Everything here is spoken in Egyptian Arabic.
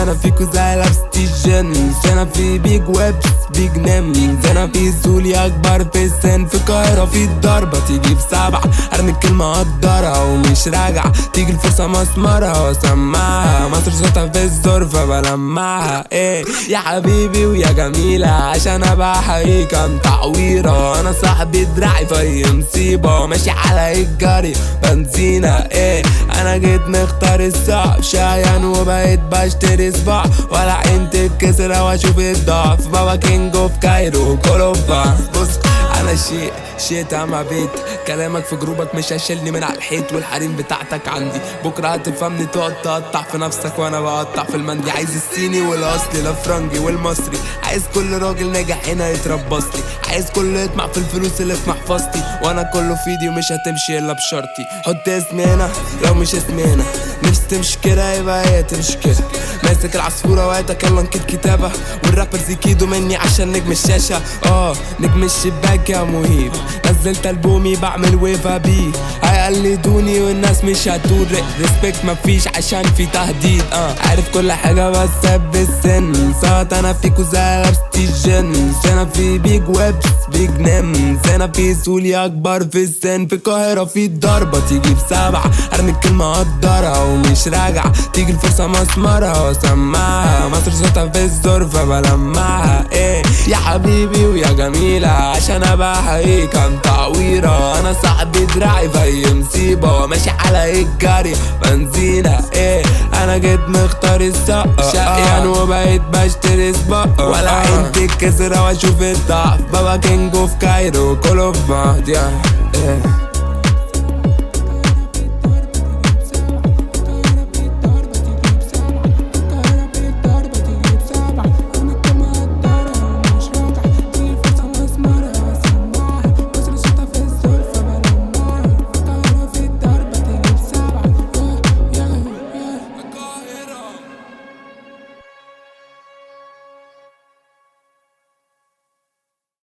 انا فيكو زي لابستي جينز انا في بيج ويبس بيج نيمز انا في سولي اكبر في السن في القاهرة في الضربة تيجي بسبعة ارمي الكلمة اقدرها ومش راجعة تيجي الفرصة مسمرها واسمعها مصر صوتها في الظرفة بلمعها ايه يا حبيبي ويا جميلة عشان ابقى حقيقة كام تعويرة انا صاحبي دراعي في مصيبة ماشي على الجري بنزينة ايه انا جيت مختار الصعب شايان وبقيت بشتري صباع ولا عين تتكسر واشوف الضعف بابا كينج اوف كايرو كولوبا بص انا شيء شيت اما بيت كلامك في جروبك مش هيشيلني من على الحيط والحريم بتاعتك عندي بكره هتفهمني تقعد تقطع في نفسك وانا بقطع في المندي عايز الصيني والاصلي الافرنجي والمصري عايز كل راجل ناجح هنا يتربص لي عايز كله يطمع في الفلوس اللي في محفظتي وانا كله في ايدي ومش هتمشي الا بشرطي حط اسمي هنا لو مش اسمي هنا نفسي تمشي كده يبقى هي تمشي كده ماسك العصفورة وقتك يلا نكتب كتابة والرابرز يكيدوا مني عشان نجم الشاشة اه نجم الشباك يا مهيب نزلت البومي بعمل ويفا بيه هيقلدوني والناس مش هتقول ريسبكت مفيش عشان في تهديد اه عارف كل حاجة بس بالسن صوت انا فيكو زي لابستي جينز انا في بيج ويبس بيج نيمز انا في سولي اكبر في السن في القاهرة في الضربة تيجي بسبعة ارمي الكلمة اقدرها ومش راجعة تيجي الفرصة مسمرها واسمعها مصر صوتها في الظرفة بلمعها ايه يا حبيبي ويا جميلة عشان ابقى حقيقي كام تعويرة انا صاحبي دراعي في مصيبة ماشي على الجري بنزينة ايه انا جيت مختار السقة شقيان وبقيت بشتري سباقة ولا عين تتكسر واشوف الضعف بابا كينج اوف كايرو كل اوف بعض يا ايه